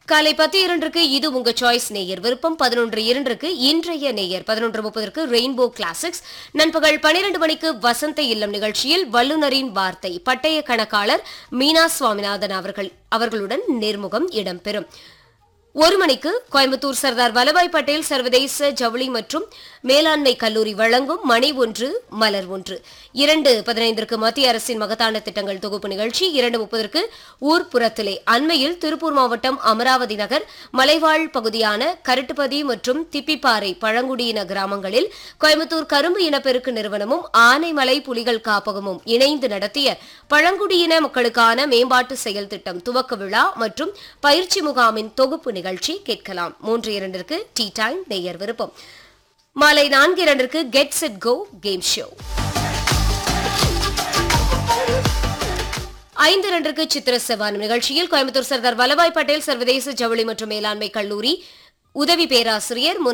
காலை பத்து இரண்டுக்கு இது உங்க சாய்ஸ் நேயர் விருப்பம் பதினொன்று இரண்டுக்கு இன்றைய நேயர் பதினொன்று முப்பதற்கு ரெயின்போ கிளாசிக்ஸ் நண்பகல் பனிரெண்டு மணிக்கு வசந்த இல்லம் நிகழ்ச்சியில் வல்லுநரின் வார்த்தை பட்டய கணக்காளர் மீனா சுவாமிநாதன் அவர்கள் அவர்களுடன் நேர்முகம் இடம்பெறும் ஒரு மணிக்கு கோயம்புத்தூர் சர்தார் வல்லபாய் பட்டேல் சர்வதேச ஜவுளி மற்றும் மேலாண்மை கல்லூரி வழங்கும் மணி ஒன்று மலர் ஒன்று இரண்டு பதினைந்திற்கு மத்திய அரசின் மகத்தான திட்டங்கள் தொகுப்பு நிகழ்ச்சி இரண்டு முப்பதற்கு ஊர்ப்புறத்திலே அண்மையில் திருப்பூர் மாவட்டம் அமராவதி நகர் மலைவாழ் பகுதியான கருட்டுப்பதி மற்றும் திப்பிப்பாறை பழங்குடியின கிராமங்களில் கோயம்புத்தூர் கரும்பு இனப்பெருக்கு நிறுவனமும் ஆனைமலை புலிகள் காப்பகமும் இணைந்து நடத்திய பழங்குடியின மக்களுக்கான மேம்பாட்டு செயல் திட்டம் துவக்க விழா மற்றும் பயிற்சி முகாமின் தொகுப்பு நிகழ்ச்சி கேட்கலாம் மூன்று இரண்டிற்கு டீ டைம் நேயர் விருப்பம் மாலை நான்கு இரண்டிற்கு get set go game show ஐந்து இரண்டிற்கு சித்திர செவானம் நிகழ்ச்சியில் கோயம்புத்தூர் சர்தார் வல்லபாய் பட்டேல் சர்வதேச ஜவுளி மற்றும் மேலாண்மை கல்லூரி உதவி பேராசிரியர்